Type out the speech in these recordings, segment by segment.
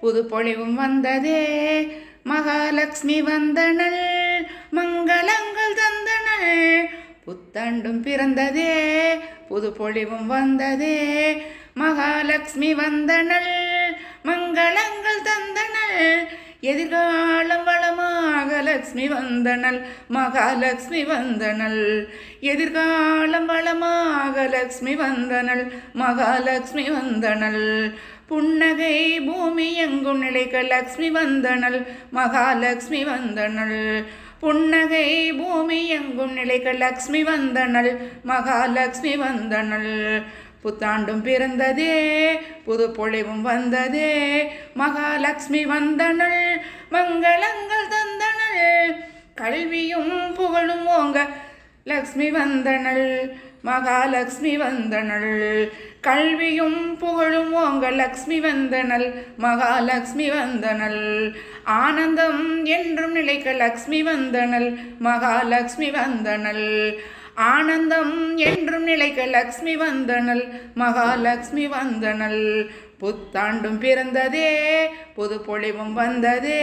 புது பொழிவும் வந்ததே மகாலட்சுமி வந்தனள் மங்களங்கள் தந்தனள் புத்தாண்டும் பிறந்ததே புது பொழிவும் வந்ததே மகாலட்சுமி வந்தனள் மங்களங்கள் தந்தனள் எதிர்காலம் வளமாக லக்ஷ்மி வந்தனள் மகாலட்சுமி வந்தனள் எதிர்காலம் வளமாக லக்ஷ்மி வந்தனள் மகாலட்சுமி வந்தனள் புன்னகை பூமி எங்கும் நிலைக்க லக்ஷ்மி வந்தனள் மகாலட்சுமி வந்தனள் புன்னகை பூமி எங்கும் நிலைக்க லக்ஷ்மி வந்தனள் மகாலட்சுமி வந்தனள் புத்தாண்டும் பிறந்ததே புது பொழிவும் வந்ததே மகாலட்சுமி வந்தனள் மங்களங்கள் தந்தனள் கல்வியும் புகழும் ஓங்க லக்ஷ்மி வந்தனள் மகாலட்சுமி வந்தனள் கல்வியும் புகழும் ஓங்க லக்ஷ்மி வந்தனள் மகாலட்சுமி வந்தனள் ஆனந்தம் என்றும் நிலைக்க லக்ஷ்மி வந்தனள் மகாலட்சுமி வந்தனள் ஆனந்தம் என்றும் நிலைக்க லக்ஷ்மி வந்தனள் மகாலட்சுமி வந்தனள் புத்தாண்டும் பிறந்ததே புது பொழிவும் வந்ததே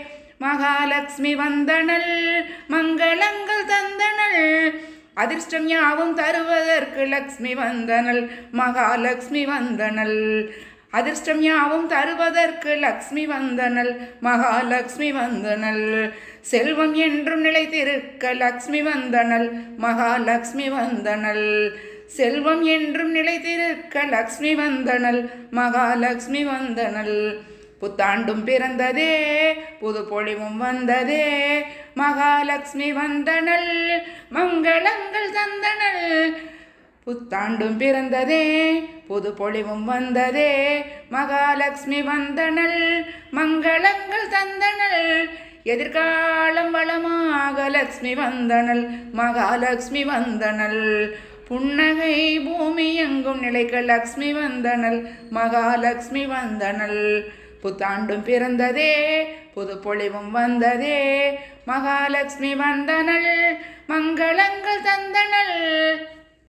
மகாலட்சுமி வந்தனள் மங்களங்கள் தந்தனள் அதிர்ஷ்டம் யாவும் தருவதற்கு லக்ஷ்மி வந்தனள் மகாலட்சுமி வந்தனள் அதிர்ஷ்டம் யாவும் தருவதற்கு லக்ஷ்மி வந்தனள் மகாலட்சுமி வந்தனள் செல்வம் என்றும் நிலைத்திருக்க லக்ஷ்மி வந்தனள் மகாலட்சுமி வந்தனள் செல்வம் என்றும் நிலைத்திருக்க லக்ஷ்மி வந்தனள் மகாலட்சுமி வந்தனள் புத்தாண்டும் பிறந்ததே புது பொழிவும் வந்ததே மகாலட்சுமி வந்தனள் மங்களங்கள் தந்தனள் புத்தாண்டும் பிறந்ததே புது பொழிவும் வந்ததே மகாலட்சுமி வந்தனள் மங்களங்கள் தந்தனள் எதிர்காலம் வளமாக லக்ஷ்மி வந்தனள் மகாலட்சுமி வந்தனள் புன்னகை பூமி எங்கும் நிலைக்க லக்ஷ்மி வந்தனள் மகாலட்சுமி வந்தனள் புத்தாண்டும் பிறந்ததே புது பொழிவும் வந்ததே மகாலட்சுமி வந்தனள் மங்களங்கள் தந்தனள்